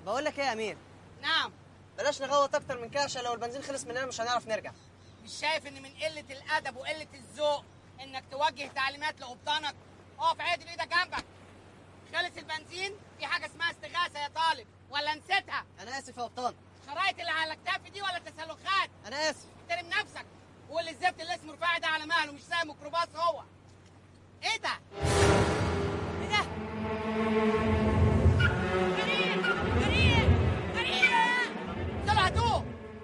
بقول لك ايه يا امير نعم بلاش نغوط اكتر من كده عشان لو البنزين خلص مننا مش هنعرف نرجع مش شايف ان من قله الادب وقله الذوق انك توجه تعليمات لقبطانك اقف عادل ايدك جنبك خلص البنزين في حاجه اسمها استغاثه يا طالب ولا نسيتها انا اسف يا قبطان شرايط اللي على كتافي دي ولا تسلخات انا اسف احترم نفسك وقول الزفت اللي اسمه رفاعي ده على مهله مش سايق ميكروباص هو ايه ده؟ ايه ده؟ غريب غريب غريب طلع هاتوه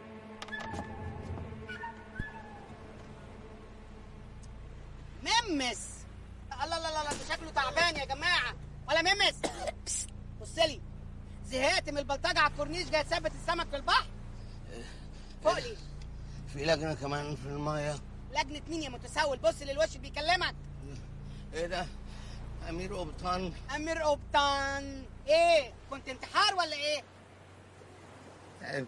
ممس الله الله الله ده شكله تعبان يا جماعه ولا ممس بص لي زهقت من البلطجه على الكورنيش جاي تثبت السمك في البحر فوق لي في لجنه كمان في المايه لجنه مين يا متسول بص للوش بيكلمك ايه ده امير قبطان امير قبطان ايه كنت انتحار ولا ايه تعبت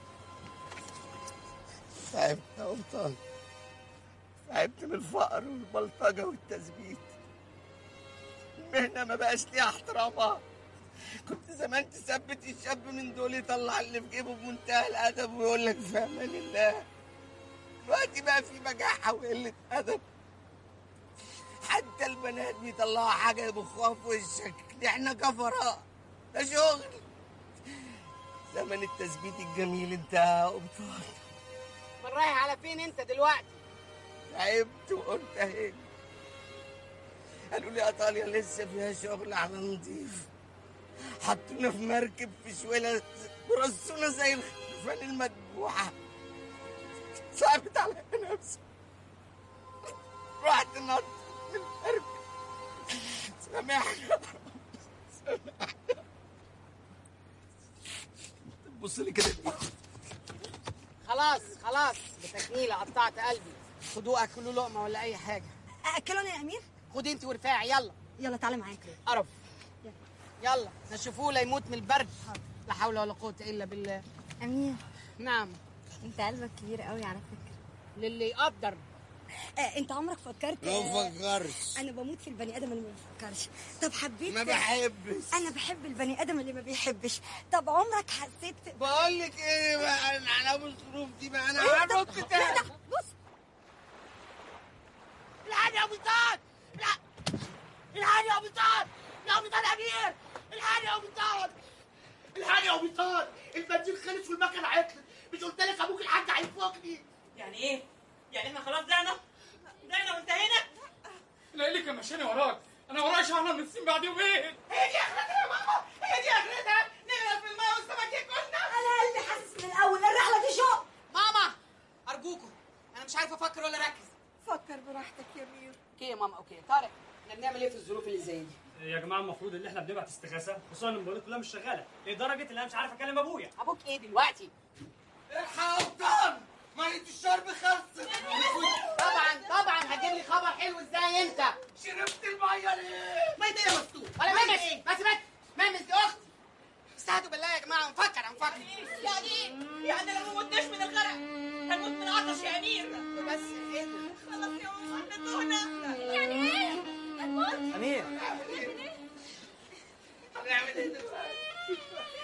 تعبت يا قبطان تعبت من الفقر والبلطجه والتثبيت المهنه ما بقاش ليها احترامها كنت زمان تثبت الشاب من دول يطلع اللي في جيبه بمنتهى الادب ويقول لك في امان الله دلوقتي بقى في بجاحه وقله ادب حتى البنات بيطلعوا حاجه يبخوها في وشك دي احنا كفراء ده شغل زمن التثبيت الجميل انتهى يا قبطان من رايح على فين انت دلوقتي تعبت وقلت اهي قالوا لي ايطاليا لسه فيها شغل على نضيف حطونا في مركب في شويلة ورصونا زي الخرفان المدبوحة صعبت على نفسي رحت نط من المركب سامحني يا رب سامحني بص لي كده ليه؟ خلاص خلاص بتكنيله قطعت قلبي خدوه اكلوا لقمه ولا اي حاجه اكلوني يا امير خد انت ورفاعي يلا يلا تعالى معاك قرف يلا نشوفوه لا يموت من البرد لا حول ولا قوه الا بالله امير نعم انت قلبك كبير قوي على فكره للي يقدر آه انت عمرك فكرت ما آه، بفكرش انا بموت في البني ادم اللي ما بيفكرش طب حبيت ما بحبش انا بحب البني ادم اللي ما بيحبش طب عمرك حسيت بقول لك ايه بقى انا على ابو الظروف دي بقى انا إيه ده؟ هنط تاني لا، بص الحاج يا ابو طار لا الحاج يا ابو طار يا ابو طار امير الحاج يا ابو طار الحاج يا ابو طار البنزين خلص والمكنه عطلت مش قلت لك ابوك الحاج هيفوقني يعني ايه؟ يعني احنا خلاص ضعنا؟ ضعنا وانتهينا؟ انا ايه اللي كان ماشيني وراك؟ انا ورايا شهر من السين بعد يومين هي دي اخرتها يا ماما هي دي اخرتها نغرق في الماء والسمك ياكلنا انا قلبي حاسس من الاول الرحله دي شوق ماما ارجوكم انا مش عارف افكر ولا اركز فكر براحتك يا امير اوكي يا ماما اوكي طارق احنا بنعمل ايه في الظروف اللي زي دي يا جماعه المفروض ان احنا بنبعت استغاثه خصوصا ان الموبايلات كلها مش شغاله لدرجه ان انا مش عارف اكلم ابويا ابوك ايه دلوقتي الحق يا قبطان ميه الشرب خلصت طبعا طبعا هتجيب لي خبر حلو ازاي انت شربت الميه ليه؟ ما يدينا مفتوح ولا مامس بس بس مامس دي اختي استهدوا بالله يا جماعه نفكر هنفكر يعني يعني لو ما متناش من الغرق هنموت من العطش يا امير بس ايه ده؟ خلاص يا ماما احنا تهنا يعني ايه؟ هنموت امير هنعمل ايه دلوقتي؟